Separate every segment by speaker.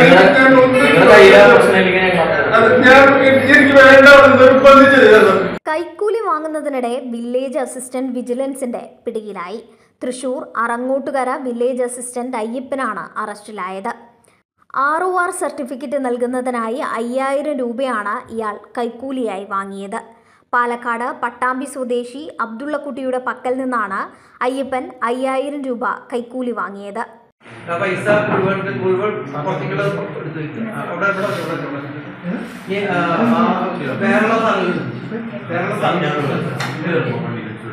Speaker 1: ഞാൻ ഒന്ന്
Speaker 2: നിങ്ങളുടെ കയ്യിലെ പ്രശ്നമില്ലെങ്കിൽ ഞങ്ങൾ
Speaker 1: അത് ഞാൻ എനിക്ക് വേണ്ട നിർബന്ധിച്ചത്
Speaker 3: കൈക്കൂലി വാങ്ങുന്നതിനിടെ വില്ലേജ് അസിസ്റ്റന്റ് വിജിലൻസിന്റെ പിടിയിലായി തൃശൂർ അറങ്ങോട്ടുകര വില്ലേജ് അസിസ്റ്റന്റ് അയ്യപ്പനാണ് അറസ്റ്റിലായത് ആർ ഒ ആർ സർട്ടിഫിക്കറ്റ് നൽകുന്നതിനായി അയ്യായിരം രൂപയാണ് ഇയാൾ കൈക്കൂലിയായി വാങ്ങിയത് പാലക്കാട് പട്ടാമ്പി സ്വദേശി അബ്ദുള്ളക്കുട്ടിയുടെ പക്കൽ നിന്നാണ് അയ്യപ്പൻ അയ്യായിരം രൂപ കൈക്കൂലി വാങ്ങിയത്
Speaker 4: ആ പൈസ മുഴുവൻ മുഴുവൻ പുറത്തേക്കുള്ളത് എടുത്ത് വെക്കുക. ആ, അവിടെ ഇവിടെ വെച്ചോ, ഇവിടെ വെച്ചോ, ഇവിടെ വെച്ചോ. ഇനി, ആ, ആ, വേറെയുള്ള സാധനങ്ങൾ വേറെയുള്ള സാധനങ്ങൾ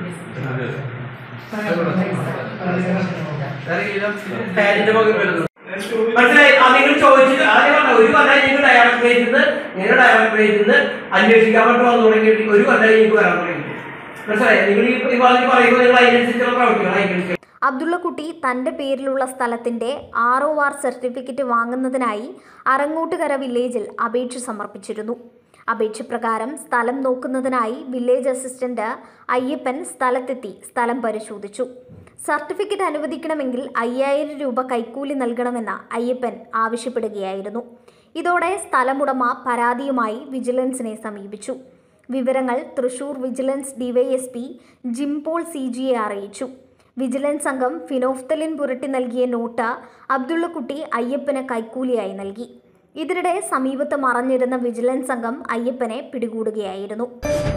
Speaker 4: ടാജിന്റെ പകരം വരുന്നു മനസ്സിലായി ആ നിങ്ങൾ ചോദിച്ചിട്ട് ആദ്യം പറഞ്ഞ ഒരു കൊല്ലം നിങ്ങൾ ഡയറക്ടറേറ്റിൽ നിന്ന് നിങ്ങൾ ഡയറക്ടറേറ്റിൽ നിന്ന് അന്വേഷിക്കാൻ വേണ്ടി വന്നു തുടങ്ങിയിട്ട് ഒരു കൊല്ലം നിങ്ങൾക്ക് വരാൻ തുടങ്ങി മനസ്സിലായി നിങ്ങൾ ഈ ഈ പറഞ്ഞ് പറയുമ്പോൾ നിങ്ങൾ അതിനനുസരിച്ചുള്ള പ്രവർത്തികൾ അതിനനുസരിച്ച്
Speaker 3: അബ്ദുള്ളക്കുട്ടി തന്റെ പേരിലുള്ള സ്ഥലത്തിന്റെ ആർ ഒ ആർ സർട്ടിഫിക്കറ്റ് വാങ്ങുന്നതിനായി അറങ്ങോട്ടുകര വില്ലേജിൽ അപേക്ഷ സമർപ്പിച്ചിരുന്നു അപേക്ഷ പ്രകാരം സ്ഥലം നോക്കുന്നതിനായി വില്ലേജ് അസിസ്റ്റന്റ് അയ്യപ്പൻ സ്ഥലത്തെത്തി സ്ഥലം പരിശോധിച്ചു സർട്ടിഫിക്കറ്റ് അനുവദിക്കണമെങ്കിൽ അയ്യായിരം രൂപ കൈക്കൂലി നൽകണമെന്ന് അയ്യപ്പൻ ആവശ്യപ്പെടുകയായിരുന്നു ഇതോടെ സ്ഥലമുടമ പരാതിയുമായി വിജിലൻസിനെ സമീപിച്ചു വിവരങ്ങൾ Thrissur vigilance DYSP Jimpaul C ജിയെ അറിയിച്ചു വിജിലൻസ് സംഘം ഫിനോഫ്തലിൻ പുരട്ടി നൽകിയ നോട്ട് അബ്ദുള്ളക്കുട്ടി അയ്യപ്പന് കൈക്കൂലിയായി നൽകി ഇതിനിടെ സമീപത്ത് മറഞ്ഞിരുന്ന വിജിലൻസ് സംഘം അയ്യപ്പനെ പിടികൂടുകയായിരുന്നു